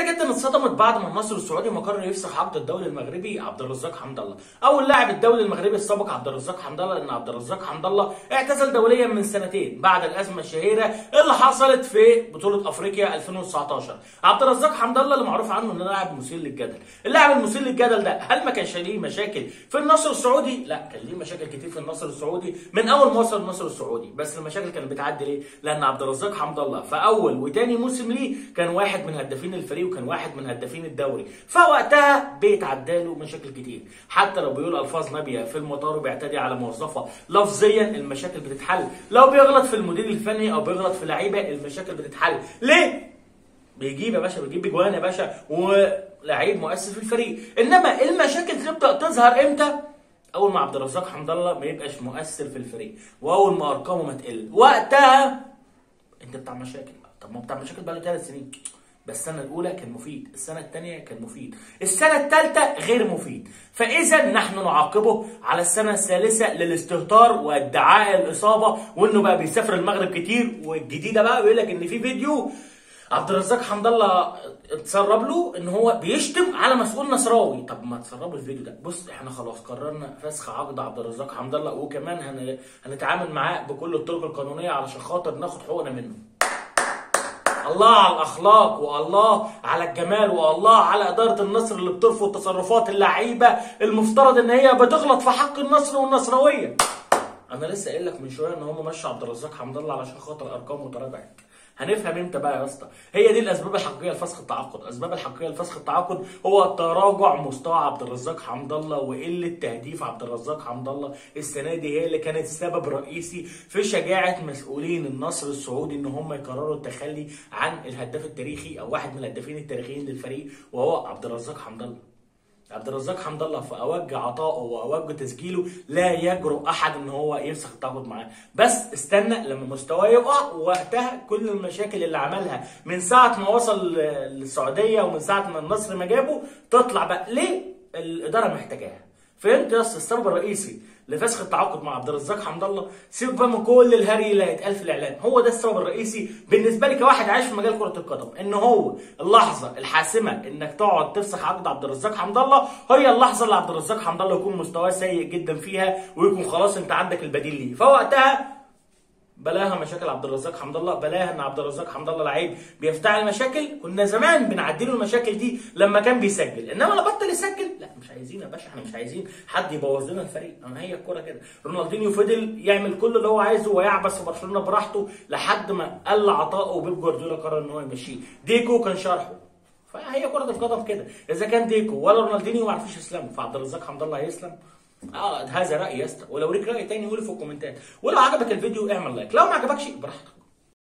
جدا اتصدمت بعد ما النصر السعودي ما قرر يفسخ عقد الدولي المغربي عبد الرزاق حمد الله او اللاعب الدولي المغربي السابق عبد الرزاق حمد الله لان عبد الرزاق حمد الله اعتزل دوليا من سنتين بعد الازمه الشهيره اللي حصلت في بطوله افريقيا 2019 عبد الرزاق حمد الله اللي معروف عنه انه لاعب مثير للجدل اللاعب المثير للجدل ده هل ما كانش ليه مشاكل في النصر السعودي لا كان ليه مشاكل كتير في النصر السعودي من اول ما وصل النصر السعودي بس المشاكل كانت بتعدي ليه لان عبد الرزاق حمد الله في اول وتاني موسم ليه كان واحد من هدافين الفريق وكان واحد من هدافين الدوري فوقتها بيتعدى له مشاكل كتير حتى لو بيقول الفاظ نابيه في المطار وبيعتدي على موظفه لفظيا المشاكل بتتحل لو بيغلط في المدير الفني او بيغلط في لعيبه المشاكل بتتحل ليه بيجيب يا باشا بيجيب اجوان يا باشا ولعيب مؤثر في الفريق انما المشاكل تبدا تظهر امتى اول ما عبد الرزاق حمد الله ما يبقاش مؤثر في الفريق واول ما ارقامه ما تقل وقتها انت بتاع مشاكل طب ما هو بتاع مشاكل بقاله ثلاث سنين بس السنه الاولى كان مفيد السنه الثانيه كان مفيد السنه الثالثه غير مفيد فاذا نحن نعاقبه على السنه الثالثه للاستهتار وادعاء الاصابه وانه بقى بيسافر المغرب كتير والجديده بقى بيقول لك ان في فيديو عبد الرزاق حمد الله اتسرب له ان هو بيشتم على مسؤول نصراوي طب ما تسربوا الفيديو ده بص احنا خلاص قررنا فسخ عقد عبد الرزاق حمد الله وكمان هن... هنتعامل معاه بكل الطرق القانونيه علشان خاطر ناخد حقوقنا منه الله على الاخلاق والله على الجمال والله على اداره النصر اللي بترفض تصرفات اللعيبه المفترض ان هي بتغلط في حق النصر والنصراويه انا لسه قايل لك من شويه ان هم مشوا عبد الرزاق حمد الله علشان خاطر ارقامه تراجعت هنفهم امتى بقى يا اسطى هي دي الاسباب الحقيقيه لفسخ التعاقد الاسباب الحقيقيه لفسخ التعاقد هو تراجع مستوى عبد الرزاق حمد الله وقله تهديف عبد الرزاق حمد الله السنه دي هي اللي كانت سبب رئيسي في شجاعه مسؤولين النصر السعودي ان هم يقرروا التخلي عن الهداف التاريخي او واحد من الهدافين التاريخيين للفريق وهو عبد الرزاق حمد الله عبد الرزاق حمد الله في اوج عطائه واوج تسجيله لا يجرؤ احد ان هو يفسخ التعاقد معاه بس استنى لما مستواه يقع وقتها كل المشاكل اللي عملها من ساعه ما وصل للسعوديه ومن ساعه ما النصر ما جابه تطلع بقى ليه الاداره محتاجاها فهمت يا اسطى السبب الرئيسي لفسخ التعاقد مع عبد الرزاق حمد الله سيبك بقى من كل الهري اللي هيتقال في الاعلام هو ده السبب الرئيسي بالنسبه لي كواحد عايش في مجال كره القدم ان هو اللحظه الحاسمه انك تقعد تفسخ عقد عبد الرزاق حمد الله هي اللحظه اللي عبد الرزاق حمد الله يكون مستواه سيء جدا فيها ويكون خلاص انت عندك البديل ليه فوقتها بلاها مشاكل عبد الرزاق حمد الله بلاها ان عبد الرزاق حمد الله لعيب بيفتعل مشاكل كنا زمان بنعدي له المشاكل دي لما كان بيسجل انما لما بطل يسجل لا مش عايزين يا باشا احنا مش عايزين حد يبوظ لنا الفريق اما هي الكوره كده رونالدينيو فضل يعمل كل اللي هو عايزه ويعبث في برشلونه براحته لحد ما قل عطائه وبيب جوارديولا قرر ان هو يمشيه ديكو كان شرحه فهي كره القدم كده اذا كان ديكو ولا رونالدينيو ما عرفوش يسلموا فعبد الرزاق حمد الله هيسلم اه هذا رايي يا اسطى ولو ليك راي تاني قوله في الكومنتات ولو عجبك الفيديو اعمل لايك لو ما عجبكش براحتك